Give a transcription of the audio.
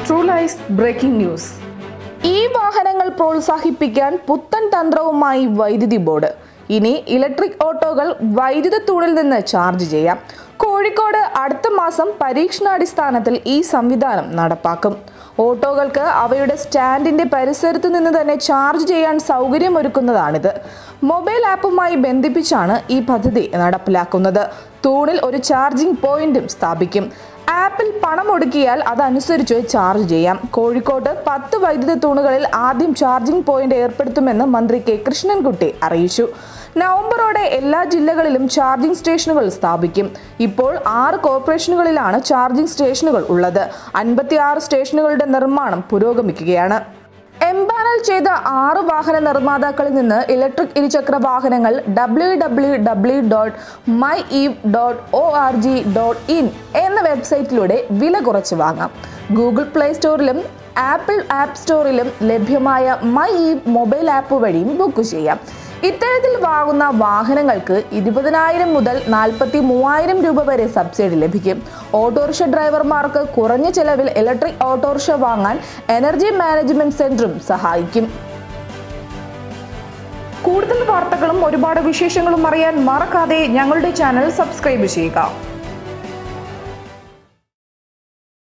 true lies breaking news ഈ വാഹനങ്ങൾ പ്രോത്സാഹിപ്പിക്കാൻ പുത്തൻ തന്ത്രവുമായി വൈദ്യുതി ബോർഡ് ഇനി ഇലക്ട്രിക് ഓട്ടോകൾ വൈദ്യുത തൂണിൽ നിന്ന് ചാർജ് ചെയ്യാം കോഴിക്കോട് അടുത്ത മാസം പരീക്ഷണാടിസ്ഥാനത്തിൽ ഈ സംവിധാനം നടപ്പാക്കും ഓട്ടോകൾക്ക് അവയുടെ സ്റ്റാൻഡിന്റെ പരിസരത്ത് നിന്ന് തന്നെ ചാർജ് ചെയ്യാൻ സൗകര്യമൊരുക്കുന്നതാണിത് മൊബൈൽ ആപ്പുമായി ബന്ധിപ്പിച്ചാണ് ഈ പദ്ധതി നടപ്പിലാക്കുന്നത് തൂണിൽ ഒരു ചാർജിംഗ് പോയിന്റും സ്ഥാപിക്കും ആപ്പിൽ പണം ഒടുക്കിയാൽ അതനുസരിച്ച് ചാർജ് ചെയ്യാം കോഴിക്കോട്ട് പത്ത് വൈദ്യുത തൂണുകളിൽ ആദ്യം ചാർജിംഗ് പോയിന്റ് ഏർപ്പെടുത്തുമെന്ന് മന്ത്രി കെ കൃഷ്ണൻകുട്ടി അറിയിച്ചു നവംബറോടെ എല്ലാ ജില്ലകളിലും ചാർജിംഗ് സ്റ്റേഷനുകൾ സ്ഥാപിക്കും ഇപ്പോൾ ആറ് കോർപ്പറേഷനുകളിലാണ് ചാർജിംഗ് സ്റ്റേഷനുകൾ ഉള്ളത് അൻപത്തിയാറ് സ്റ്റേഷനുകളുടെ നിർമ്മാണം പുരോഗമിക്കുകയാണ് എംപാനൽ ചെയ്ത ആറ് വാഹന നിർമ്മാതാക്കളിൽ നിന്ന് ഇലക്ട്രിക് ഇരുചക്ര വാഹനങ്ങൾ W W W dot my EV dot O R G dot in എന്ന വെബ്സൈറ്റിലൂടെ വില കുറച്ച് വാങ്ങാം ഗൂഗിൾ പ്ലേ സ്റ്റോറിലും ആപ്പിൾ ആപ്പ് സ്റ്റോറിലും ലഭ്യമായ മൈ ഈവ് മൊബൈൽ ആപ്പ് വഴിയും ബുക്ക് ചെയ്യാം ഇത്തരത്തിൽ വാങ്ങുന്ന വാഹനങ്ങൾക്ക് ഇരുപതിനായിരം മുതൽ നാൽപ്പത്തി മൂവായിരം രൂപ വരെ സബ്സിഡി ലഭിക്കും ഓട്ടോറിക്ഷ ഡ്രൈവർമാർക്ക് കുറഞ്ഞ ചെലവിൽ ഇലക്ട്രിക് ഓട്ടോറിക്ഷ വാങ്ങാൻ എനർജി മാനേജ്മെന്റ് സെന്ററും സഹായിക്കും കൂടുതൽ വാർത്തകളും ഒരുപാട് വിശേഷങ്ങളും അറിയാൻ മറക്കാതെ ഞങ്ങളുടെ ചാനൽ സബ്സ്ക്രൈബ് ചെയ്യുക